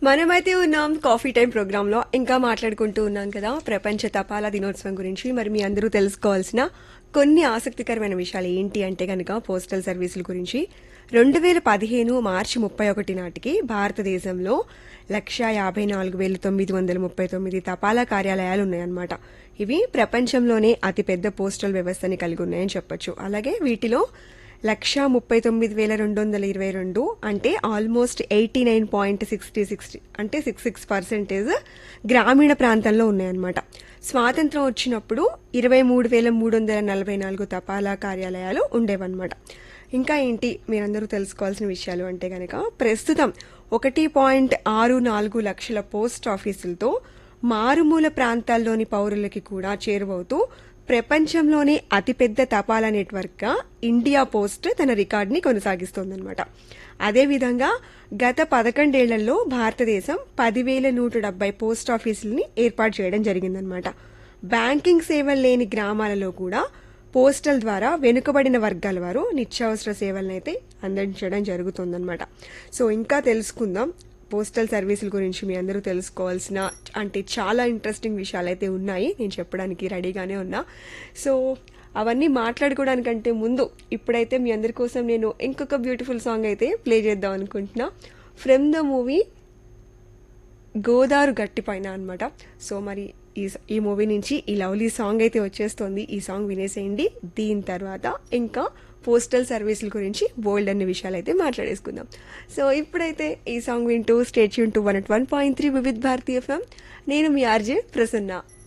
మనమైతే ఉన్నాం coffee time programme లో ఇంకా మాట్లాడుకుంటూ ఉన్నాం కదా ప్రపంచ తపాలా దినోత్సవం గురించి మరి మీ అందరూ తెలుసుకోవాల్సిన కొన్ని ఆసక్తికరమైన విషయాలు ఏంటి అంటే కనుక పోస్టల్ సర్వీసుల గురించి రెండు వేల పదిహేను మార్చి ముప్పై ఒకటి నాటికి భారతదేశంలో లక్ష యాభై నాలుగు వేల తొమ్మిది వందల ముప్పై తొమ్మిది తపాలా కార్యాలయాలు ఉన్నాయన్నమాట ఇవి ప్రపంచంలోనే అతిపెద్ద పోస్టల్ వ్యవస్థని కలిగి ఉన్నాయని చెప్పొచ్చు అలాగే వీటిలో లక్ష ముప్పై తొమ్మిది వేల రెండు వందల ఇరవై రెండు అంటే almost eighty nine point sixty sixty అంటే సిక్స్ సిక్స్ పర్సెంటేజ్ గ్రామీణ ప్రాంతంలో ఉన్నాయన్నమాట స్వాతంత్రం వచ్చినప్పుడు ఇరవై మూడు వేల మూడు వందల నలభై నాలుగు తపాలా కార్యాలయాలు ఉండేవన్నమాట ఇంకా ఏంటి మీరందరూ తెలుసుకోవాల్సిన విషయాలు అంటే కనుక ప్రస్తుతం ఒకటి పాయింట్ ఆరు నాలుగు లక్షల పోస్ట్ ఆఫీసులతో మారుమూల ప్రాంతాల్లోని పౌరులకి కూడా చేరువవుతూ ప్రపంచంలోనే అతిపెద్ద తపాలా నెట్వర్క్గా ఇండియా పోస్ట్ తన రికార్డుని కొనసాగిస్తోందన్నమాట అదేవిధంగా గత పదకొండేళ్లలో భారతదేశం పదివేల నూట డెబ్బై పోస్ట్ ఆఫీసుల్ని ఏర్పాటు చేయడం జరిగిందనమాట బ్యాంకింగ్ సేవలు లేని గ్రామాలలో కూడా పోస్టల్ ద్వారా వెనుకబడిన వర్గాల వారు నిత్యావసర సేవలను అయితే అందించడం జరుగుతుందన్నమాట సో ఇంకా తెలుసుకుందాం పోస్టల్ సర్వీసుల గురించి మీ అందరూ తెలుసుకోవాల్సిన అంటే చాలా ఇంట్రెస్టింగ్ విషయాలు అయితే ఉన్నాయి నేను చెప్పడానికి రెడీగానే ఉన్నా సో అవన్నీ మాట్లాడుకోవడానికంటే ముందు ఇప్పుడైతే మీ అందరి కోసం నేను ఇంకొక బ్యూటిఫుల్ సాంగ్ అయితే ప్లే చేద్దాం అనుకుంటున్నా ఫ్రమ్ ద మూవీ గోదారు గట్టి పైన అనమాట సో మరి ఈ ఈ మూవీ నుంచి ఈ లవ్లీ సాంగ్ అయితే వచ్చేస్తుంది ఈ సాంగ్ వినేసేయండి దీని తర్వాత ఇంకా పోస్టల్ సర్వీసుల గురించి బోల్డ్ అన్ని విషయాలు అయితే మాట్లాడేసుకుందాం సో ఇప్పుడైతే ఈ సాంగ్ వింటూ స్టేట్ యూన్ to one at one point three Vividh Bharati FM నేను మీ ఆర్జే ప్రసన్న